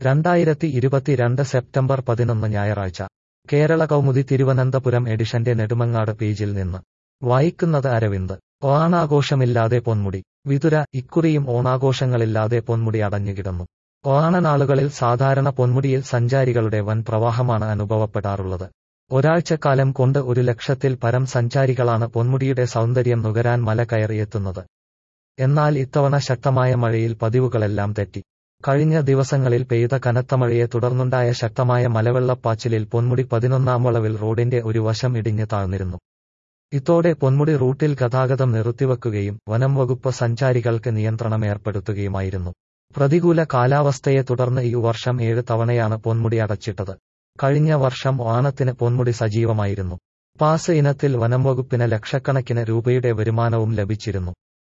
രണ്ടായിരത്തി ഇരുപത്തിരണ്ട് സെപ്റ്റംബർ പതിനൊന്ന് ഞായറാഴ്ച കേരള കൗമുദി തിരുവനന്തപുരം എഡിഷന്റെ നെടുമങ്ങാട് പേജിൽ നിന്ന് വായിക്കുന്നത് അരവിന്ദ് ഓണാഘോഷമില്ലാതെ പൊന്മുടി വിതുര ഇക്കുറിയും ഓണാഘോഷങ്ങളില്ലാതെ പൊന്മുടി അടഞ്ഞുകിടന്നു ഓണനാളുകളിൽ സാധാരണ പൊന്മുടിയിൽ സഞ്ചാരികളുടെ വൻ പ്രവാഹമാണ് അനുഭവപ്പെടാറുള്ളത് ഒരാഴ്ചക്കാലം കൊണ്ട് ഒരു ലക്ഷത്തിൽ പരം സഞ്ചാരികളാണ് പൊന്മുടിയുടെ സൗന്ദര്യം നുകരാൻ മല കയറിയെത്തുന്നത് എന്നാൽ ഇത്തവണ ശക്തമായ മഴയിൽ പതിവുകളെല്ലാം തെറ്റി കഴിഞ്ഞ ദിവസങ്ങളിൽ പെയ്ത കനത്ത മഴയെ തുടർന്നുണ്ടായ ശക്തമായ മലവെള്ളപ്പാച്ചിലിൽ പൊന്മുടി പതിനൊന്നാം വളവിൽ റോഡിന്റെ ഒരു വശം ഇടിഞ്ഞ് താഴ്ന്നിരുന്നു ഇതോടെ പൊന്മുടി റൂട്ടിൽ ഗതാഗതം നിർത്തിവെക്കുകയും വനം വകുപ്പ് സഞ്ചാരികൾക്ക് നിയന്ത്രണം ഏർപ്പെടുത്തുകയുമായിരുന്നു പ്രതികൂല കാലാവസ്ഥയെ തുടർന്ന് ഈ വർഷം ഏഴ് തവണയാണ് പൊന്മുടി അടച്ചിട്ടത് കഴിഞ്ഞ വർഷം ഓണത്തിന് പൊന്മുടി സജീവമായിരുന്നു പാസ് ഇനത്തിൽ വനം വകുപ്പിന് ലക്ഷക്കണക്കിന് രൂപയുടെ വരുമാനവും ലഭിച്ചിരുന്നു